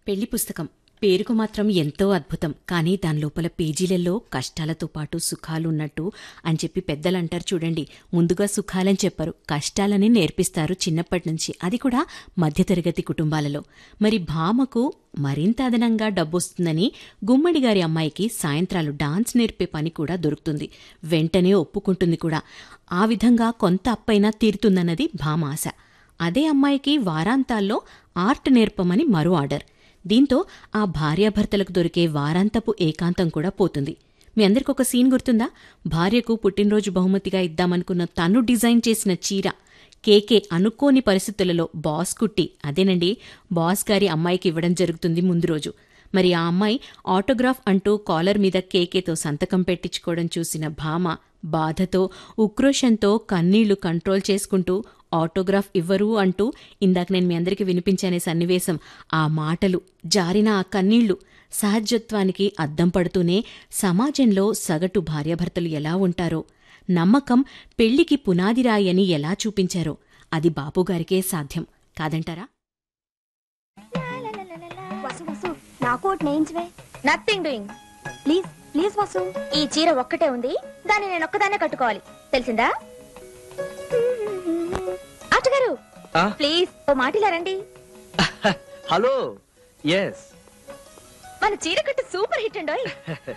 పెళ్లి పుస్తకం పేరుకు మాత్రం ఎంతో అద్భుతం కానీ దాని లోపల పేజీలలో కష్టాలతో పాటు సుఖాలున్నట్టు అని చెప్పి పెద్దలంటారు చూడండి ముందుగా సుఖాలని చెప్పరు కష్టాలని నేర్పిస్తారు చిన్నప్పటి నుంచి అది కూడా మధ్యతరగతి కుటుంబాలలో మరి భామకు మరింత అదనంగా డబ్బొస్తుందని గుమ్మడి గారి అమ్మాయికి సాయంత్రాలు డాన్స్ నేర్పే పని కూడా దొరుకుతుంది వెంటనే ఒప్పుకుంటుంది కూడా ఆ విధంగా కొంత అప్పైనా తీరుతుందన్నది భామ ఆశ అదే అమ్మాయికి వారాంతాల్లో ఆర్ట్ నేర్పమని మరో ఆర్డర్ దీంతో ఆ భార్యాభర్తలకు దొరికే వారాంతపు ఏకాంతం కూడా పోతుంది మీ అందరికి ఒక సీన్ గుర్తుందా భార్యకు పుట్టినరోజు బహుమతిగా ఇద్దామనుకున్న తను డిజైన్ చేసిన చీర కేకే అనుకోని పరిస్థితులలో బాస్ కుట్టి అదేనండి బాస్ గారి అమ్మాయికి ఇవ్వడం జరుగుతుంది ముందు రోజు మరి ఆ అమ్మాయి ఆటోగ్రాఫ్ అంటూ కాలర్ మీద కేకేతో సంతకం పెట్టించుకోవడం చూసిన భామ బాధతో ఉక్రోషంతో కన్నీళ్లు కంట్రోల్ చేసుకుంటూ ఆటోగ్రాఫ్ ఇవ్వరు అంటూ ఇందాక నేను మీ అందరికీ వినిపించనే సన్నివేశం ఆ మాటలు జారిన ఆ కన్నీళ్లు సహజత్వానికి అద్దం పడుతూనే సమాజంలో సగటు భార్యాభర్తలు ఎలా ఉంటారో నమ్మకం పెళ్లికి పునాదిరాయని ఎలా చూపించారో అది బాపుగారికే సాధ్యం కాదంటారా వసు వసు నాకు ఒకటి నేయించవే nothing doing please please Vasu ఈ చీర ఒక్కటే ఉంది దాన్ని నేను ఒక్కదాన్నే కట్టుకోవాలి తెలిసిందా ఆటగారు ఆ? ప్లీజ్ ఓ మాటిలా రండి హలో ఎస్ మన చీర కట్టు సూపర్ హిట్ అండి